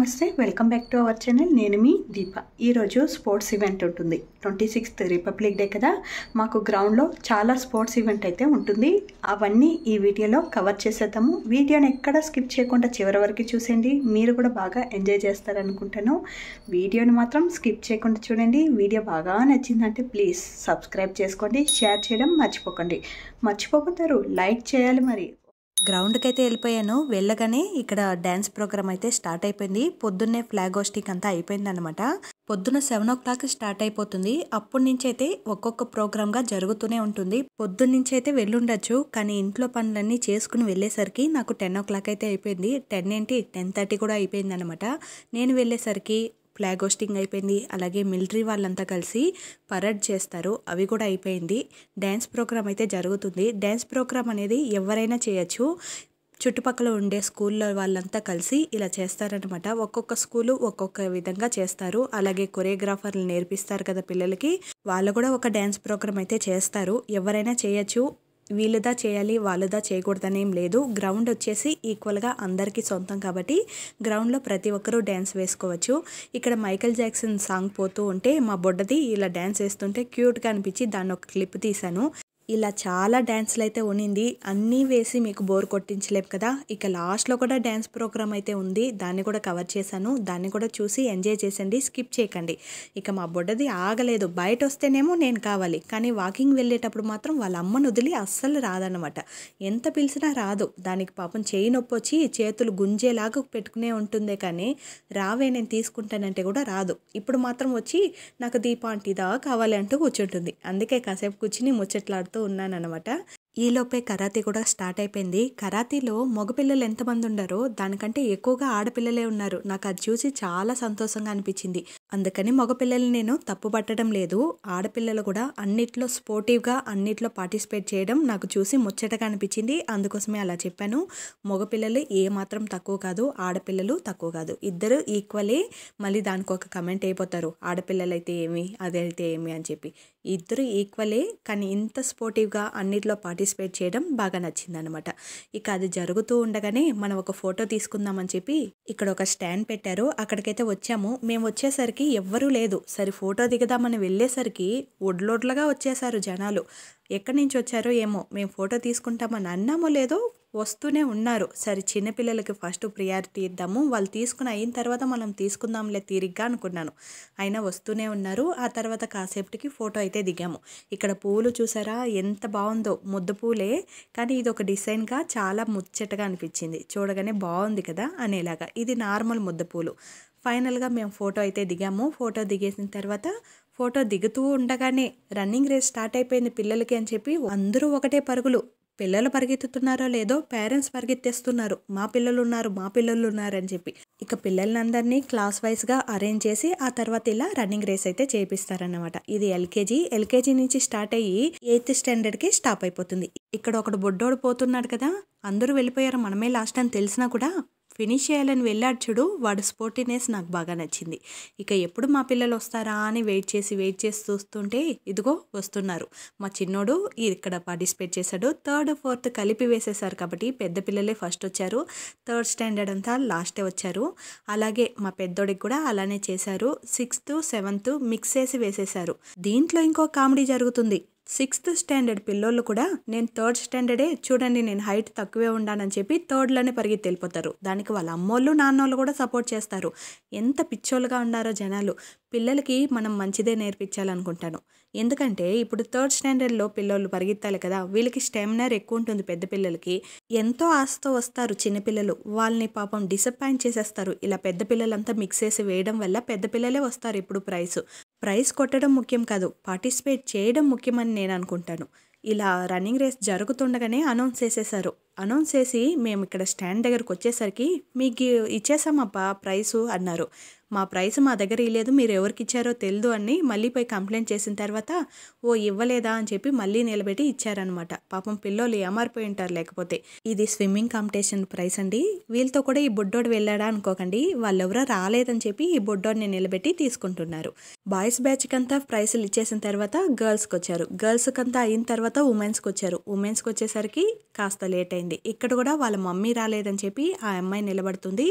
నమస్తే welcome back to our channel నేను మీ దీప ఈరోజు స్పోర్ట్స్ ఈవెంట్ ఉంటుంది ట్వంటీ సిక్స్త్ రిపబ్లిక్ డే కదా మాకు గ్రౌండ్లో చాలా స్పోర్ట్స్ ఈవెంట్ అయితే ఉంటుంది అవన్నీ ఈ వీడియోలో కవర్ చేసేద్దాము వీడియోని ఎక్కడ స్కిప్ చేయకుండా చివరి వరకు చూసేయండి మీరు కూడా బాగా ఎంజాయ్ చేస్తారనుకుంటాను వీడియోని మాత్రం స్కిప్ చేయకుండా చూడండి వీడియో బాగా నచ్చిందంటే ప్లీజ్ సబ్స్క్రైబ్ చేసుకోండి షేర్ చేయడం మర్చిపోకండి మర్చిపోకుంటారు లైక్ చేయాలి మరి గ్రౌండ్కి అయితే వెళ్ళిపోయాను వెళ్ళగానే ఇక్కడ డ్యాన్స్ ప్రోగ్రామ్ అయితే స్టార్ట్ అయిపోయింది పొద్దున్నే ఫ్లాగ్ హోస్టింగ్ అంతా అయిపోయింది అనమాట పొద్దున్న సెవెన్ ఓ క్లాక్ స్టార్ట్ అయిపోతుంది అప్పటి నుంచి అయితే ఒక్కొక్క ప్రోగ్రామ్ గా జరుగుతూనే ఉంటుంది పొద్దున్న నుంచి అయితే వెళ్ళుండొచ్చు కానీ ఇంట్లో పనులన్నీ చేసుకుని వెళ్ళేసరికి నాకు టెన్ ఓ క్లాక్ అయితే అయిపోయింది టెన్ ఏంటి టెన్ థర్టీ కూడా అయిపోయింది అనమాట నేను వెళ్ళేసరికి ఫ్లాగ్ హోస్టింగ్ అయిపోయింది అలాగే మిలిటరీ వాళ్ళంతా కలిసి పరేడ్ చేస్తారు అవి కూడా అయిపోయింది డ్యాన్స్ ప్రోగ్రామ్ అయితే జరుగుతుంది డ్యాన్స్ ప్రోగ్రామ్ అనేది ఎవరైనా చేయొచ్చు చుట్టుపక్కల ఉండే స్కూల్లో వాళ్ళంతా కలిసి ఇలా చేస్తారనమాట ఒక్కొక్క స్కూలు ఒక్కొక్క విధంగా చేస్తారు అలాగే కొరియోగ్రాఫర్లు నేర్పిస్తారు కదా పిల్లలకి వాళ్ళు కూడా ఒక డ్యాన్స్ ప్రోగ్రామ్ అయితే చేస్తారు ఎవరైనా చేయొచ్చు వీళ్ళుదా చేయాలి వాళ్ళుదా చేయకూడదని ఏం లేదు గ్రౌండ్ వచ్చేసి ఈక్వల్గా అందరికీ సొంతం కాబట్టి గ్రౌండ్లో ప్రతి ఒక్కరూ డ్యాన్స్ వేసుకోవచ్చు ఇక్కడ మైకల్ జాక్సన్ సాంగ్ పోతూ ఉంటే మా బొడ్డది ఇలా డ్యాన్స్ వేస్తుంటే క్యూట్గా అనిపించి దాన్ని ఒక క్లిప్ తీశాను ఇలా చాలా డ్యాన్స్లు అయితే ఉనింది అన్నీ వేసి మీకు బోర్ కొట్టించలేము కదా ఇక లాస్ట్లో కూడా డ్యాన్స్ ప్రోగ్రామ్ అయితే ఉంది దాన్ని కూడా కవర్ చేశాను దాన్ని కూడా చూసి ఎంజాయ్ చేసండి స్కిప్ చేయకండి ఇక మా బొడ్డది ఆగలేదు బయట వస్తేనేమో నేను కావాలి కానీ వాకింగ్ వెళ్ళేటప్పుడు మాత్రం వాళ్ళ అమ్మను వదిలి అస్సలు రాదనమాట ఎంత పిలిచినా రాదు దానికి పాపం చేయి నొప్పి వచ్చి చేతులు గుంజేలాగా పెట్టుకునే ఉంటుందే కానీ రావే నేను తీసుకుంటానంటే కూడా రాదు ఇప్పుడు మాత్రం వచ్చి నాకు దీపాంటిదా కావాలి అంటూ కూర్చుంటుంది అందుకే కాసేపు కూర్చుని ముచ్చట్లాడుతూ ఉన్నానన్నమాట ఈలోపే కరాతీ కూడా స్టార్ట్ అయిపోయింది కరాతీలో మగపిల్లలు ఎంతమంది ఉండారో దానికంటే ఎక్కువగా ఆడపిల్లలే ఉన్నారు నాకు అది చూసి చాలా సంతోషంగా అనిపించింది అందుకని మగపిల్లల్ని నేను తప్పు పట్టడం లేదు ఆడపిల్లలు కూడా అన్నిట్లో స్పోర్టివ్గా అన్నిట్లో పార్టిసిపేట్ చేయడం నాకు చూసి ముచ్చటగా అనిపించింది అందుకోసమే అలా చెప్పాను మగపిల్లలు ఏ మాత్రం తక్కువ కాదు ఆడపిల్లలు తక్కువ కాదు ఇద్దరు ఈక్వలే మళ్ళీ దానికి ఒక కమెంట్ అయిపోతారు ఆడపిల్లలు అయితే ఏమి అదైతే ఏమి అని చెప్పి ఇద్దరు ఈక్వలే కానీ ఇంత స్పోర్టివ్గా అన్నిట్లో పార్టిసిపేట్ చేయడం బాగా నచ్చింది అనమాట ఇక అది జరుగుతూ ఉండగానే మనం ఒక ఫోటో తీసుకుందామని చెప్పి ఇక్కడ ఒక స్టాండ్ పెట్టారు అక్కడికైతే వచ్చాము మేము వచ్చేసరికి ఎవ్వరూ లేదు సరే ఫోటో దిగదామని వెళ్ళేసరికి ఒడ్లోడ్లుగా వచ్చేసారు జనాలు ఎక్కడి నుంచి వచ్చారో ఏమో మేము ఫోటో తీసుకుంటామని అన్నామో లేదో వస్తూనే ఉన్నారు సరే చిన్నపిల్లలకి ఫస్ట్ ప్రియారిటీ ఇద్దాము వాళ్ళు తీసుకుని అయిన తర్వాత మనం తీసుకుందాంలే తీరిగ్గా అనుకున్నాను అయినా వస్తూనే ఉన్నారు ఆ తర్వాత కాసేపటికి ఫోటో అయితే దిగాము ఇక్కడ పూలు చూసారా ఎంత బాగుందో ముద్ద పూలే కానీ ఇది ఒక డిజైన్గా చాలా ముచ్చటగా అనిపించింది చూడగానే బాగుంది కదా అనేలాగా ఇది నార్మల్ ముద్ద పూలు ఫైనల్గా మేము ఫోటో అయితే దిగాము ఫోటో దిగేసిన తర్వాత ఫోటో దిగుతూ ఉండగానే రన్నింగ్ రేస్ స్టార్ట్ అయిపోయింది పిల్లలకి అని చెప్పి అందరూ ఒకటే పరుగులు పిల్లలు పరిగెత్తుతున్నారో లేదో పేరెంట్స్ పరిగెత్తేస్తున్నారు మా పిల్లలు ఉన్నారు మా పిల్లలు ఉన్నారు అని చెప్పి ఇక పిల్లలందరినీ క్లాస్ వైజ్గా అరేంజ్ చేసి ఆ తర్వాత ఇలా రన్నింగ్ రేస్ అయితే చేపిస్తారన్నమాట ఇది ఎల్కేజీ ఎల్కేజీ నుంచి స్టార్ట్ అయ్యి ఎయిత్ స్టాండర్డ్కి స్టాప్ అయిపోతుంది ఇక్కడ ఒకడు బొడ్డోడు పోతున్నాడు కదా అందరూ వెళ్ళిపోయారు మనమే లాస్ట్ అని తెలిసినా కూడా ఫినిష్ చేయాలని వెళ్ళాడు చూడు వాడు స్పోర్టినెస్ నాకు బాగా నచ్చింది ఇక ఎప్పుడు మా పిల్లలు వస్తారా అని వెయిట్ చేసి వెయిట్ చేసి చూస్తుంటే ఇదిగో వస్తున్నారు మా చిన్నోడు ఇక్కడ పార్టిసిపేట్ చేశాడు థర్డ్ ఫోర్త్ కలిపి వేసేసారు కాబట్టి పెద్ద పిల్లలే ఫస్ట్ వచ్చారు థర్డ్ స్టాండర్డ్ అంతా లాస్టే వచ్చారు అలాగే మా పెద్దోడికి కూడా అలానే చేశారు సిక్స్త్ సెవెంత్ మిక్స్ చేసి వేసేశారు దీంట్లో ఇంకో కామెడీ జరుగుతుంది సిక్స్త్ స్టాండర్డ్ పిల్లోళ్ళు కూడా నేను థర్డ్ స్టాండర్డే చూడండి నేను హైట్ తక్కువే ఉండానని చెప్పి థర్డ్లోనే పరిగెత్తి వెళ్ళిపోతారు దానికి వాళ్ళ అమ్మోళ్ళు నాన్నోళ్ళు కూడా సపోర్ట్ చేస్తారు ఎంత పిచ్చోళ్ళుగా ఉన్నారో జనాలు పిల్లలకి మనం మంచిదే నేర్పించాలనుకుంటాను ఎందుకంటే ఇప్పుడు థర్డ్ స్టాండర్డ్లో పిల్లలు పరిగెత్తాలి కదా వీళ్ళకి స్టామినర్ ఎక్కువ ఉంటుంది పెద్ద పిల్లలకి ఎంతో ఆశతో వస్తారు చిన్నపిల్లలు వాళ్ళని పాపం డిసప్పాయింట్ చేసేస్తారు ఇలా పెద్ద పిల్లలంతా మిక్స్ చేసి వేయడం వల్ల పెద్ద పిల్లలే వస్తారు ఇప్పుడు ప్రైస్ ప్రైజ్ కొట్టడం ముఖ్యం కాదు పార్టిసిపేట్ చేయడం ముఖ్యమని నేను అనుకుంటాను ఇలా రన్నింగ్ రేస్ జరుగుతుండగానే అనౌన్స్ చేసేసారు అనౌన్స్ చేసి మేము ఇక్కడ స్టాండ్ దగ్గరకు వచ్చేసరికి మీకు ఇచ్చేసామప్పా ప్రైసు అన్నారు మా ప్రైస్ మా దగ్గర ఇవ్వలేదు మీరు ఎవరికి ఇచ్చారో తెలియదు అని మళ్ళీ పోయి కంప్లైంట్ చేసిన తర్వాత ఓ ఇవ్వలేదా అని చెప్పి మళ్ళీ నిలబెట్టి ఇచ్చారనమాట పాపం పిల్లలు ఏమారిపోయి ఉంటారు లేకపోతే ఇది స్విమ్మింగ్ కాంపిటీషన్ ప్రైస్ అండి వీళ్ళతో కూడా ఈ బొడ్డోడు వెళ్ళాడా అనుకోకండి వాళ్ళెవరో రాలేదని చెప్పి ఈ బొడ్డోడిని నిలబెట్టి తీసుకుంటున్నారు బాయ్స్ బ్యాచ్కి అంతా ప్రైసులు ఇచ్చేసిన తర్వాత గర్ల్స్కి వచ్చారు గర్ల్స్కి అంతా అయిన తర్వాత ఉమెన్స్కి వచ్చారు ఉమెన్స్కి వచ్చేసరికి కాస్త లేట్ అయింది ఇక్కడ కూడా వాళ్ళ మమ్మీ రాలేదని చెప్పి ఆ అమ్మాయి నిలబడుతుంది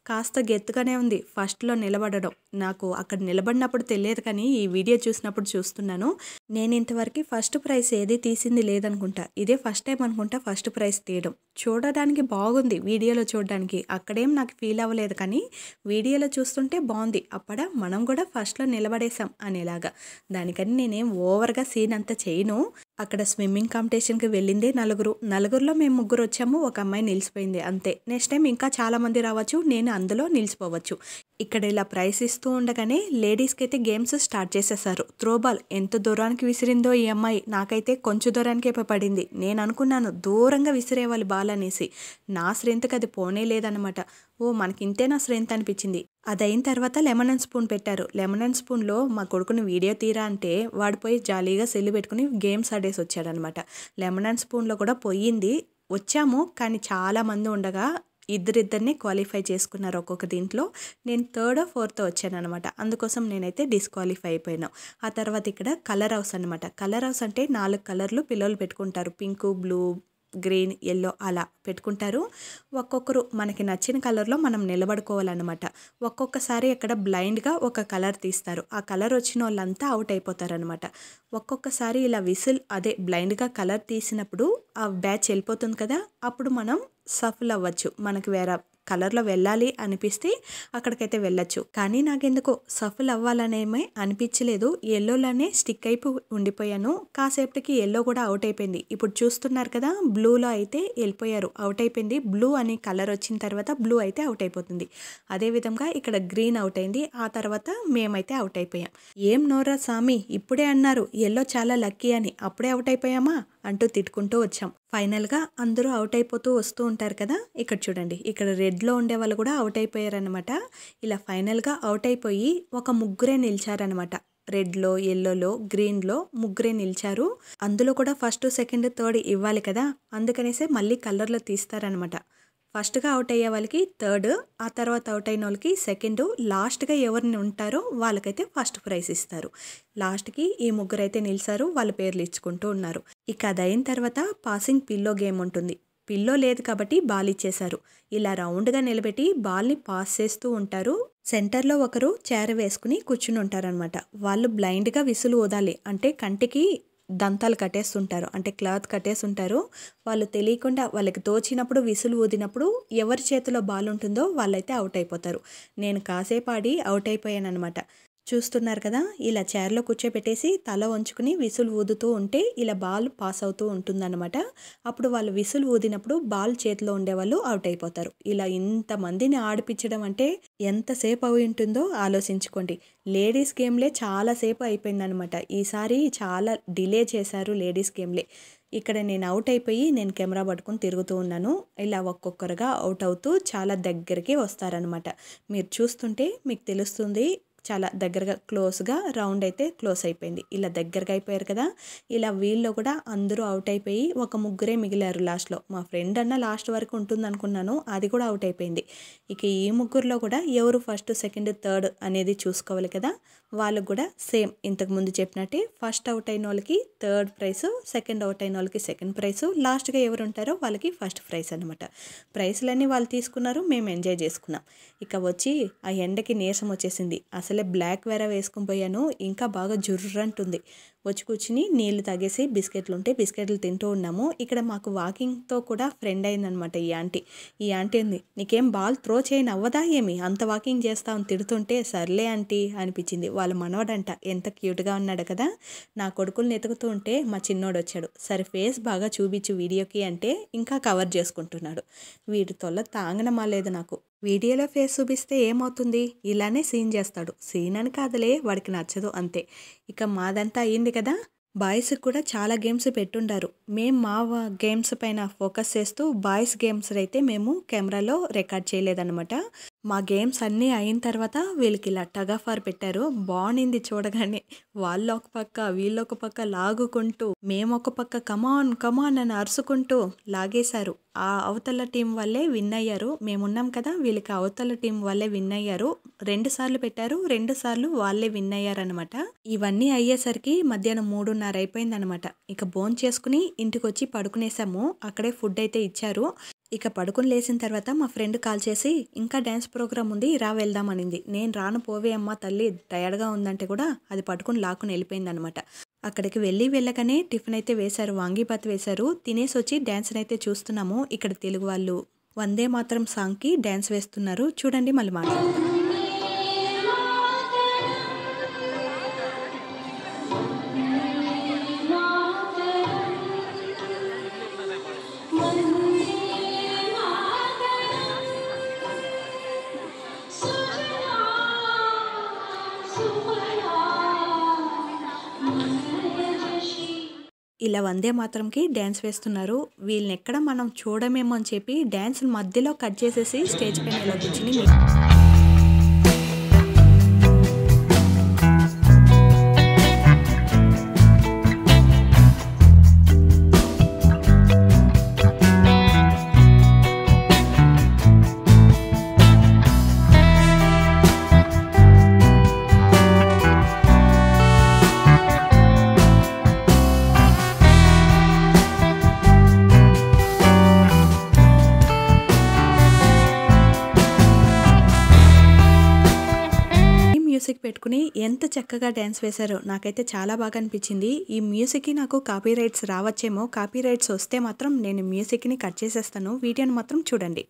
కాస్త గెత్తుగానే ఉంది ఫస్ట్లో నిలబడడం నాకు అక్కడ నిలబడినప్పుడు తెలియదు కానీ ఈ వీడియో చూసినప్పుడు చూస్తున్నాను నేను ఇంతవరకు ఫస్ట్ ప్రైజ్ ఏది తీసింది లేదనుకుంటా ఇదే ఫస్ట్ టైం అనుకుంటా ఫస్ట్ ప్రైజ్ తీయడం చూడడానికి బాగుంది వీడియోలో చూడడానికి అక్కడేం నాకు ఫీల్ అవ్వలేదు కానీ వీడియోలో చూస్తుంటే బాగుంది అప్పుడ మనం కూడా ఫస్ట్లో నిలబడేసాం అనేలాగా దానికని నేనేం ఓవర్గా సీన్ అంతా చేయను అక్కడ స్విమ్మింగ్ కాంపిటీషన్కి వెళ్ళిందే నలుగురు నలుగురిలో మేము ముగ్గురు వచ్చాము ఒక అమ్మాయి నిలిచిపోయింది అంతే నెక్స్ట్ టైం ఇంకా చాలా మంది రావచ్చు నేను అందులో నిలిచిపోవచ్చు ఇక్కడ ఇలా ప్రైస్ ఇస్తూ ఉండగానే లేడీస్కి అయితే గేమ్స్ స్టార్ట్ చేసేసారు త్రోబాల్ ఎంత దూరానికి విసిరిందో ఈ అమ్మాయి నాకైతే కొంచెం దూరానికే పడింది నేను అనుకున్నాను దూరంగా విసిరేవాలి బాల్ అనేసి నా స్ట్రెంత్కి అది పోనే లేదనమాట ఓ మనకి ఇంతే నా స్ట్రెంత్ అనిపించింది అది అయిన తర్వాత లెమన్ అండ్ స్పూన్ పెట్టారు లెమన్ అండ్ స్పూన్లో మా కొడుకుని వీడియో తీరా అంటే వాడు పోయి జాలీగా సెల్లు పెట్టుకుని గేమ్స్ ఆడేసి వచ్చాడనమాట లెమన్ అండ్ స్పూన్లో కూడా పోయింది వచ్చాము కానీ చాలా మంది ఉండగా ఇద్దరిద్దరిని క్వాలిఫై చేసుకున్నారు ఒక్కొక్క దీంట్లో నేను థర్డ్ ఫోర్త్ వచ్చాను అనమాట అందుకోసం నేనైతే డిస్క్వాలిఫై అయిపోయాను ఆ తర్వాత ఇక్కడ కలర్ హౌస్ అనమాట కలర్ హౌస్ అంటే నాలుగు కలర్లు పిల్లలు పెట్టుకుంటారు పింక్ బ్లూ గ్రీన్ ఎల్లో అలా పెట్టుకుంటారు ఒక్కొక్కరు మనకి నచ్చిన కలర్లో మనం నిలబడుకోవాలన్నమాట ఒక్కొక్కసారి అక్కడ బ్లైండ్గా ఒక కలర్ తీస్తారు ఆ కలర్ వచ్చిన వాళ్ళంతా అవుట్ అయిపోతారనమాట ఒక్కొక్కసారి ఇలా విసిల్ అదే బ్లైండ్గా కలర్ తీసినప్పుడు ఆ బ్యాచ్ వెళ్ళిపోతుంది కదా అప్పుడు మనం సఫల్ అవ్వచ్చు మనకి వేరే కలర్లో వెళ్ళాలి అనిపిస్తే అక్కడికైతే వెళ్ళొచ్చు కానీ నాకెందుకో సఫల్ అవ్వాలనేమే అనిపించలేదు ఎల్లోలోనే స్టిక్ అయిపో ఉండిపోయాను కాసేపటికి ఎల్లో కూడా అవుట్ అయిపోయింది ఇప్పుడు చూస్తున్నారు కదా బ్లూలో అయితే వెళ్ళిపోయారు అవుట్ అయిపోయింది బ్లూ అనే కలర్ వచ్చిన తర్వాత బ్లూ అయితే అవుట్ అయిపోతుంది అదేవిధంగా ఇక్కడ గ్రీన్ అవుట్ అయింది ఆ తర్వాత మేమైతే అవుట్ అయిపోయాం ఏం నోరా సామి ఇప్పుడే అన్నారు ఎల్లో చాలా లక్కీ అని అప్పుడే అవుట్ అయిపోయామా అంటూ తిట్టుకుంటూ వచ్చాం ఫైనల్గా అందరూ అవుట్ అయిపోతూ వస్తూ ఉంటారు కదా ఇక్కడ చూడండి ఇక్కడ రెడ్లో ఉండే వాళ్ళు కూడా అవుట్ అయిపోయారనమాట ఇలా ఫైనల్గా అవుట్ అయిపోయి ఒక ముగ్గురే నిలిచారనమాట రెడ్లో ఎల్లోలో గ్రీన్లో ముగ్గురే నిలిచారు అందులో కూడా ఫస్ట్ సెకండ్ థర్డ్ ఇవ్వాలి కదా అందుకనేసే మళ్ళీ కలర్లో తీస్తారనమాట ఫస్ట్గా అవుట్ అయ్యే వాళ్ళకి థర్డ్ ఆ తర్వాత అవుట్ అయిన వాళ్ళకి సెకండ్ లాస్ట్గా ఎవరిని ఉంటారో వాళ్ళకైతే ఫస్ట్ ప్రైజ్ ఇస్తారు లాస్ట్కి ఈ ముగ్గురు అయితే నిలిచారు వాళ్ళ పేర్లు ఇచ్చుకుంటూ ఉన్నారు ఇక అది అయిన తర్వాత పాసింగ్ పిల్లో గేమ్ ఉంటుంది పిల్లో లేదు కాబట్టి బాల్ ఇచ్చేశారు ఇలా రౌండ్గా నిలబెట్టి బాల్ని పాస్ చేస్తూ ఉంటారు సెంటర్లో ఒకరు చేర వేసుకుని కూర్చుని ఉంటారనమాట వాళ్ళు బ్లైండ్గా విసులు ఊదాలి అంటే కంటికి దంతాలు కట్టేస్తుంటారు అంటే క్లాత్ కట్టేస్తుంటారు వాళ్ళు తెలియకుండా వాళ్ళకి తోచినప్పుడు విసులు ఊదినప్పుడు ఎవరి చేతిలో బాల్ ఉంటుందో వాళ్ళైతే అవుట్ అయిపోతారు నేను కాసేపు ఆడి అవుట్ అయిపోయాను అనమాట చూస్తున్నారు కదా ఇలా చైర్లో కూర్చోబెట్టేసి తల వంచుకుని విసులు ఊదుతూ ఉంటే ఇలా బాల్ పాస్ అవుతూ ఉంటుందన్నమాట అప్పుడు వాళ్ళు విసులు ఊదినప్పుడు బాల్ చేతిలో ఉండేవాళ్ళు అవుట్ అయిపోతారు ఇలా ఇంతమందిని ఆడిపించడం అంటే ఎంతసేపు అయి ఉంటుందో ఆలోచించుకోండి లేడీస్ గేమ్లే చాలాసేపు అయిపోయిందనమాట ఈసారి చాలా డిలే చేశారు లేడీస్ గేమ్లే ఇక్కడ నేను అవుట్ అయిపోయి నేను కెమెరా పట్టుకొని తిరుగుతూ ఉన్నాను ఇలా ఒక్కొక్కరుగా అవుట్ అవుతూ చాలా దగ్గరికి వస్తారనమాట మీరు చూస్తుంటే మీకు తెలుస్తుంది చాలా దగ్గరగా క్లోజ్గా రౌండ్ అయితే క్లోజ్ అయిపోయింది ఇలా దగ్గరగా అయిపోయారు కదా ఇలా వీళ్ళు కూడా అందరూ అవుట్ అయిపోయి ఒక ముగ్గురే మిగిలారు లాస్ట్లో మా ఫ్రెండ్ అన్న లాస్ట్ వరకు ఉంటుంది అనుకున్నాను అది కూడా అవుట్ అయిపోయింది ఇక ఈ ముగ్గురులో కూడా ఎవరు ఫస్ట్ సెకండ్ థర్డ్ అనేది చూసుకోవాలి కదా వాళ్ళకు కూడా సేమ్ ఇంతకు ముందు చెప్పినట్టే ఫస్ట్ అవుట్ అయిన వాళ్ళకి థర్డ్ ప్రైస్ సెకండ్ అవుట్ అయిన వాళ్ళకి సెకండ్ ప్రైస్ లాస్ట్గా ఎవరు ఉంటారో వాళ్ళకి ఫస్ట్ ప్రైజ్ అనమాట ప్రైస్లన్నీ వాళ్ళు తీసుకున్నారు మేము ఎంజాయ్ చేసుకున్నాం ఇక వచ్చి ఆ ఎండకి నీరసం వచ్చేసింది అసలే బ్లాక్ వేరే వేసుకుని పోయాను ఇంకా బాగా జుర్రంటుంది వచ్చి కూర్చుని నీళ్లు తాగేసి బిస్కెట్లు ఉంటే బిస్కెట్లు తింటూ ఉన్నాము ఇక్కడ మాకు వాకింగ్తో కూడా ఫ్రెండ్ అయిందనమాట ఈ ఆంటీ ఈ ఆంటీ ఉంది నీకేం బాల్ త్రో చేయని అవ్వదా ఏమి అంత వాకింగ్ చేస్తావు తిడుతుంటే సర్లే ఆంటీ అనిపించింది వాళ్ళ మనవడంట ఎంత క్యూట్గా ఉన్నాడు కదా నా కొడుకుల్ని ఎతుకుతూ ఉంటే మా చిన్నోడు వచ్చాడు సరే ఫేస్ బాగా చూపించు వీడియోకి అంటే ఇంకా కవర్ చేసుకుంటున్నాడు వీడి తొల్ల తాగనమా లేదు నాకు వీడియోలో ఫేస్ చూపిస్తే ఏమవుతుంది ఇలానే సీన్ చేస్తాడు సీన్ అని కాదులే వాడికి నచ్చదు అంతే ఇక మాదంతా అయ్యింది కదా బాయ్స్కి కూడా చాలా గేమ్స్ పెట్టుండారు మేము మా గేమ్స్ పైన ఫోకస్ చేస్తూ బాయ్స్ గేమ్స్ అయితే మేము కెమెరాలో రికార్డ్ చేయలేదన్నమాట మా గేమ్స్ అన్నీ అయిన తర్వాత వీళ్ళకి ఇలా టగాఫార్ పెట్టారు బాగుంది చూడగానే వాళ్ళు ఒక పక్క వీళ్ళు ఒక పక్క లాగుకుంటూ మేము ఒక పక్క కమాన్ కమాన్ అని అరుచుకుంటూ లాగేశారు ఆ అవతల టీం వల్లే విన్ అయ్యారు మేమున్నాం కదా వీళ్ళకి అవతల టీం వల్లే విన్ అయ్యారు రెండు సార్లు పెట్టారు రెండు సార్లు వాళ్ళే విన్ అయ్యారనమాట ఇవన్నీ అయ్యేసరికి మధ్యాహ్నం మూడున్నర అయిపోయిందనమాట ఇక బోన్ చేసుకుని ఇంటికి వచ్చి పడుకునేసాము అక్కడే ఫుడ్ అయితే ఇచ్చారు ఇక పడుకుని లేచిన తర్వాత మా ఫ్రెండ్ కాల్ చేసి ఇంకా డ్యాన్స్ ప్రోగ్రామ్ ఉంది రా వెళ్దామనింది నేను రాను పోవే అమ్మ తల్లి టయర్డ్గా ఉందంటే కూడా అది పట్టుకుని లాక్కుని వెళ్ళిపోయింది అనమాట అక్కడికి వెళ్ళి వెళ్ళగానే టిఫిన్ అయితే వేశారు వాంగీబాత్ వేశారు తినేసి వచ్చి డ్యాన్స్ అయితే చూస్తున్నాము ఇక్కడ తెలుగు వాళ్ళు వందే మాత్రం సాంగ్కి డ్యాన్స్ వేస్తున్నారు చూడండి మళ్ళీ మాట్లాడతాం ఇలా వందే మాత్రంకి డ్యాన్స్ వేస్తున్నారు వీళ్ళని ఎక్కడ మనం చూడమేమో అని చెప్పి డ్యాన్స్ మధ్యలో కట్ చేసేసి స్టేజ్ పైన ఇలా కూర్చుని ఈ మ్యూజిక్ పెట్టుకుని ఎంత చక్కగా డ్యాన్స్ వేశారో నాకైతే చాలా బాగా అనిపించింది ఈ మ్యూజిక్కి నాకు కాపీ రైట్స్ రావచ్చేమో కాపీ రైట్స్ వస్తే మాత్రం నేను మ్యూజిక్ని కట్ చేసేస్తాను వీడియోని మాత్రం చూడండి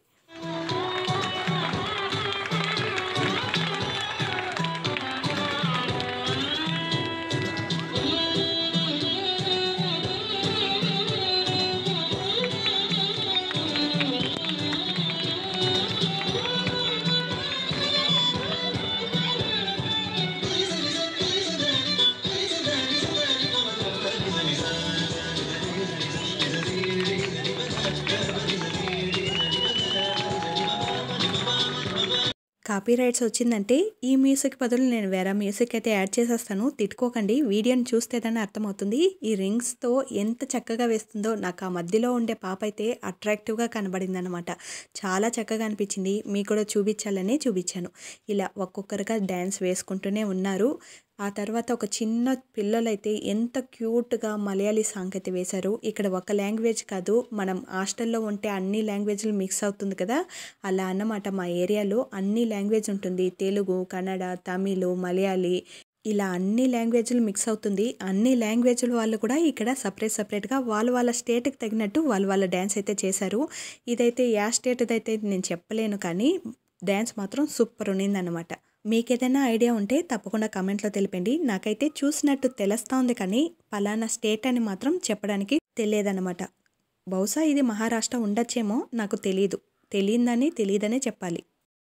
కాపీ రైట్స్ వచ్చిందంటే ఈ మ్యూజిక్ బదులు నేను వేరే మ్యూజిక్ అయితే యాడ్ చేసేస్తాను తిట్టుకోకండి వీడియోని చూస్తేదని అర్థమవుతుంది ఈ రింగ్స్తో ఎంత చక్కగా వేస్తుందో నాకు ఆ మధ్యలో ఉండే పాప అయితే అట్రాక్టివ్గా కనబడింది అనమాట చాలా చక్కగా అనిపించింది మీకు కూడా చూపించాలని చూపించాను ఇలా ఒక్కొక్కరుగా డ్యాన్స్ వేసుకుంటూనే ఉన్నారు ఆ తర్వాత ఒక చిన్న పిల్లలైతే ఎంత క్యూట్గా మలయాళీ సాంగ్ అయితే వేశారు ఇక్కడ ఒక లాంగ్వేజ్ కాదు మనం హాస్టల్లో ఉంటే అన్ని లాంగ్వేజ్లు మిక్స్ అవుతుంది కదా అలా అన్నమాట మా ఏరియాలో అన్ని లాంగ్వేజ్ ఉంటుంది తెలుగు కన్నడ తమిళ్ మలయాళీ ఇలా అన్ని లాంగ్వేజ్లు మిక్స్ అవుతుంది అన్ని లాంగ్వేజ్ల వాళ్ళు కూడా ఇక్కడ సపరేట్ సపరేట్గా వాళ్ళ వాళ్ళ స్టేట్కి తగినట్టు వాళ్ళు వాళ్ళ డ్యాన్స్ అయితే చేశారు ఇదైతే యా స్టేట్ అయితే నేను చెప్పలేను కానీ డ్యాన్స్ మాత్రం సూపర్ ఉన్నిందనమాట మీకు ఏదైనా ఐడియా ఉంటే తప్పకుండా కమెంట్లో తెలిపండి నాకైతే చూసినట్టు తెలుస్తోంది కానీ పలానా స్టేట్ అని మాత్రం చెప్పడానికి తెలియదన్నమాట బహుశా ఇది మహారాష్ట్ర ఉండొచ్చేమో నాకు తెలియదు తెలియదని తెలియదనే చెప్పాలి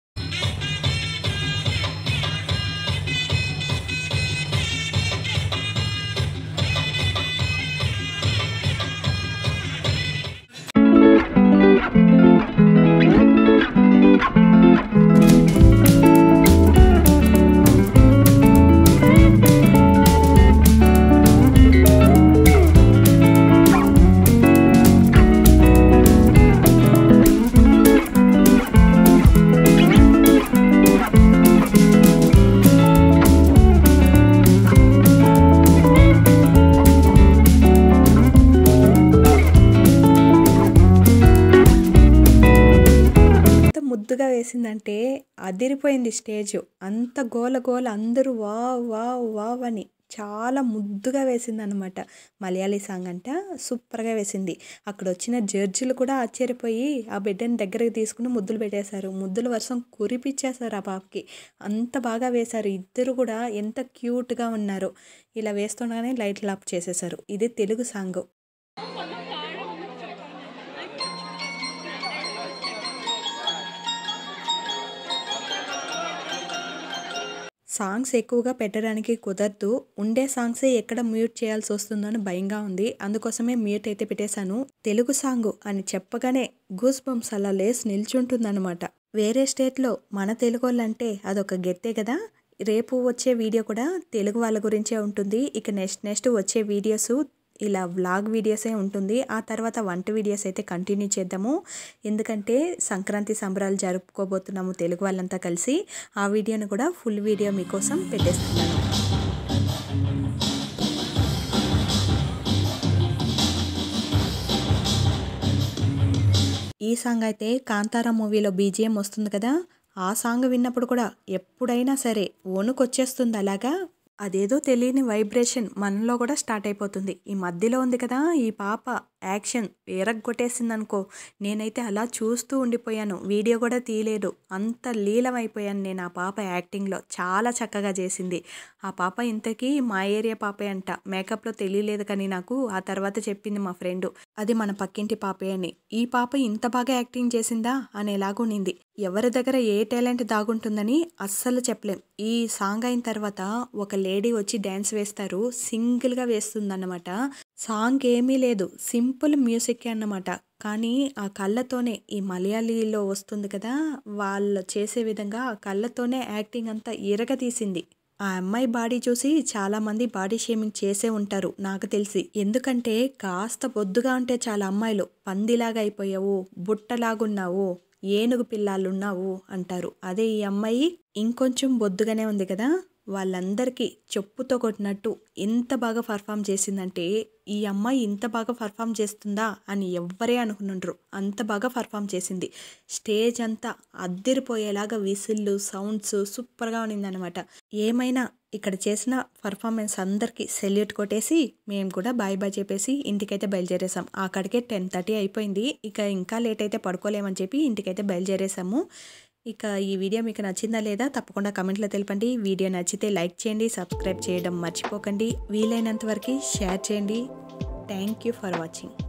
ఎంత ముద్దుగా వేసిందంటే అదిరిపోయింది స్టేజ్ అంత గోల గోల అందరూ వావ్ వావ్ వావ్ అని చాలా ముద్దుగా వేసింది అనమాట మలయాళీ సాంగ్ అంట సూపర్గా వేసింది అక్కడ వచ్చిన జడ్జిలు కూడా ఆశ్చర్యపోయి ఆ బిడ్డని దగ్గరికి తీసుకుని ముద్దులు పెట్టేశారు ముద్దుల వర్షం కురిపించేశారు ఆ పాపకి అంత బాగా వేశారు ఇద్దరు కూడా ఎంత క్యూట్గా ఉన్నారు ఇలా వేస్తుండగానే లైట్లు ఆఫ్ చేసేశారు ఇది తెలుగు సాంగ్ సాంగ్స్ ఎక్కువగా పెట్టడానికి కుదరదు ఉండే సాంగ్సే ఎక్కడ మ్యూట్ చేయాల్సి వస్తుందో అని భయంగా ఉంది అందుకోసమే మ్యూట్ అయితే పెట్టేశాను తెలుగు సాంగ్ అని చెప్పగానే గూస్ బంప్స్ అలా లేసి నిల్చుంటుందన్నమాట వేరే స్టేట్లో మన తెలుగు వాళ్ళంటే అదొక గెత్తే కదా రేపు వచ్చే వీడియో కూడా తెలుగు వాళ్ళ గురించే ఉంటుంది ఇక నెక్స్ట్ నెక్స్ట్ వచ్చే వీడియోస్ ఇలా వ్లాగ్ వీడియోసే ఉంటుంది ఆ తర్వాత వంట వీడియోస్ అయితే కంటిన్యూ చేద్దాము ఎందుకంటే సంక్రాంతి సంబరాలు జరుపుకోబోతున్నాము తెలుగు వాళ్ళంతా కలిసి ఆ వీడియోని కూడా ఫుల్ వీడియో మీకోసం పెట్టేస్తున్నాను ఈ ఈ సాంగ్ అయితే కాంతారా మూవీలో బీజిఎం వస్తుంది కదా ఆ సాంగ్ విన్నప్పుడు కూడా ఎప్పుడైనా సరే వణుకొచ్చేస్తుంది అలాగా అదేదో తెలియని వైబ్రేషన్ మనలో కూడా స్టార్ట్ అయిపోతుంది ఈ మధ్యలో ఉంది కదా ఈ పాప యాక్షన్ ఎరగొట్టేసింది అనుకో నేనైతే అలా చూస్తూ ఉండిపోయాను వీడియో కూడా తీయలేదు అంత లీలమైపోయాను నేను ఆ పాప యాక్టింగ్లో చాలా చక్కగా చేసింది ఆ పాప ఇంతకీ మా ఏరియా పాపే అంట మేకప్లో తెలియలేదు కానీ నాకు ఆ తర్వాత చెప్పింది మా ఫ్రెండ్ అది మన పక్కింటి పాపే అని ఈ పాప ఇంత బాగా యాక్టింగ్ చేసిందా అనేలాగునింది ఎవరి దగ్గర ఏ టాలెంట్ దాగుంటుందని అస్సలు చెప్పలేం ఈ సాంగ్ అయిన తర్వాత ఒక లేడీ వచ్చి డ్యాన్స్ వేస్తారు సింగిల్గా వేస్తుందన్నమాట సాంగ్ ఏమీ లేదు సింపుల్ మ్యూజిక్ అన్నమాట కానీ ఆ కళ్ళతోనే ఈ మలయాళీలో వస్తుంది కదా వాళ్ళు చేసే విధంగా ఆ కళ్ళతోనే యాక్టింగ్ అంతా ఇరగతీసింది ఆ అమ్మాయి బాడీ చూసి చాలా మంది బాడీ షేమింగ్ చేసే ఉంటారు నాకు తెలిసి ఎందుకంటే కాస్త బొద్దుగా ఉంటే చాలా అమ్మాయిలు పందిలాగా అయిపోయావు బుట్టలాగున్నావు ఏనుగు పిల్లాలున్నావు అంటారు అదే ఈ అమ్మాయి ఇంకొంచెం బొద్దుగానే ఉంది కదా వాళ్ళందరికీ చెప్పుతో కొట్టినట్టు ఎంత బాగా పర్ఫామ్ చేసిందంటే ఈ అమ్మాయి ఇంత బాగా పర్ఫామ్ చేస్తుందా అని ఎవ్వరే అనుకునుండ్రు అంత బాగా పర్ఫామ్ చేసింది స్టేజ్ అంతా అద్దరిపోయేలాగా విసిల్లు సౌండ్స్ సూపర్గా ఉన్నిందనమాట ఏమైనా ఇక్కడ చేసిన పర్ఫార్మెన్స్ అందరికీ సెల్యూట్ కొట్టేసి మేము కూడా బాయ్ బాయ్ చెప్పేసి ఇంటికైతే బయలుదేరేసాం అక్కడికే టెన్ థర్టీ అయిపోయింది ఇక ఇంకా లేట్ అయితే పడుకోలేమని చెప్పి ఇంటికైతే బయలుదేరేసాము ఇక ఈ వీడియో మీకు నచ్చిందా లేదా తప్పకుండా కమెంట్లో తెలపండి వీడియో నచ్చితే లైక్ చేయండి సబ్స్క్రైబ్ చేయడం మర్చిపోకండి వీలైనంత వరకు షేర్ చేయండి థ్యాంక్ యూ ఫర్ వాచింగ్